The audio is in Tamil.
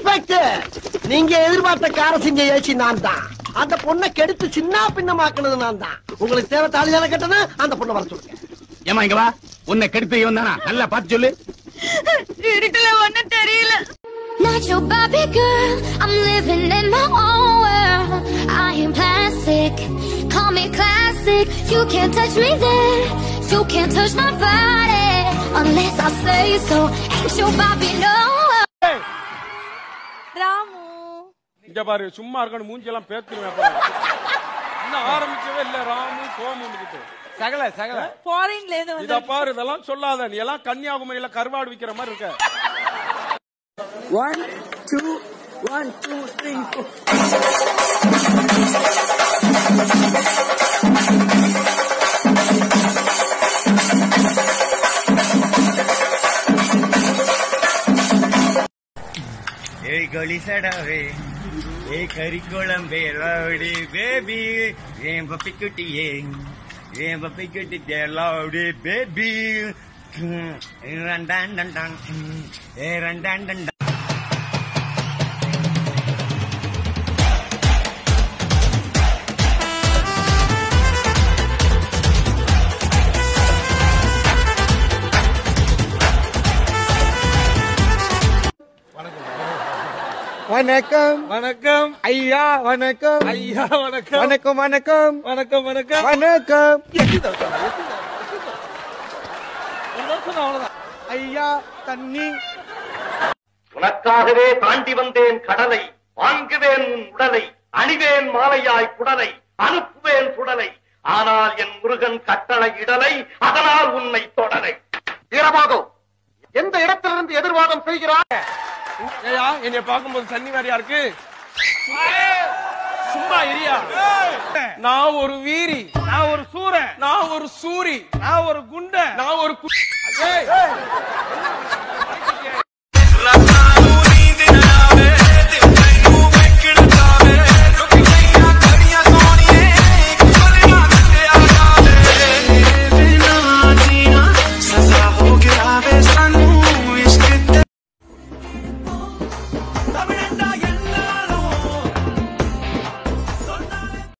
இன்ஸ்பெக்டர் நீங்க எதிர்பார்த்த கார செஞ்ச ஏசி நான் தான் அந்த பொண்ணை கெடுத்து சின்ன பின்னமாக்குனது நான் தான் உங்களுக்கு தேவை தாலி தானே கட்டணும் அந்த பொண்ணை வர சொல்லுங்க ஏமா இங்க வா உன்னை கெடுத்து இவன் தானா நல்லா பார்த்து சொல்லு இருட்டுல ஒண்ணும் தெரியல Not your Barbie girl, I'm living in my own world. I am plastic, call me classic. You can't touch me there, you can't touch my body unless I say so. Ain't your Barbie no. Ramu இங்க பாரு சும்மா இருக்கணும் மூஞ்செல்லாம் பேத்துருவேன் பாரு. இன்னும் ஆரம்பிக்கவே இல்ல ராமு சோமுன்னு சகல சகல ஃபாரின்ல இருந்து இத வந்து பாரு இதெல்லாம் சொல்லாத நீ எல்லாம் கன்னியாகுமரியில கருவாடு விக்கிற மாதிரி இருக்க one two one two three ஏய் கொலிசடாவே ஏய் கறிக்குழம்பே லவுடி பேபி ஏன் பப்பி குட்டியே ஏன் பப்பி குட்டி லவுடி பேபி ரண்டான் டண்டான் ஏ ரண்டான் டண்டான் வணக்கம் வணக்கம் ஐயா வணக்கம் ஐயா வணக்கம் வணக்கம் வணக்கம் வணக்கம் வணக்கம் வணக்கம் அவ்வளவுதான் ஐயா தண்ணி உனக்காகவே தாண்டி வந்தேன் கடலை வாங்குவேன் உன் உடலை அணிவேன் மாலையாய் குடலை அனுப்புவேன் சுடலை ஆனால் என் முருகன் கட்டளை இடலை அதனால் உன்னை தொடலை வீரமாதோ எந்த இடத்திலிருந்து எதிர்வாதம் செய்கிறார் ஏயா என்னைய பார்க்கும்போது சன்னி மாதிரியா இருக்கு சும்மா இரியா நான் ஒரு வீரி நான் ஒரு சூரன் நான் ஒரு சூரி நான் ஒரு குண்ட நான் ஒரு கு- ஏய்,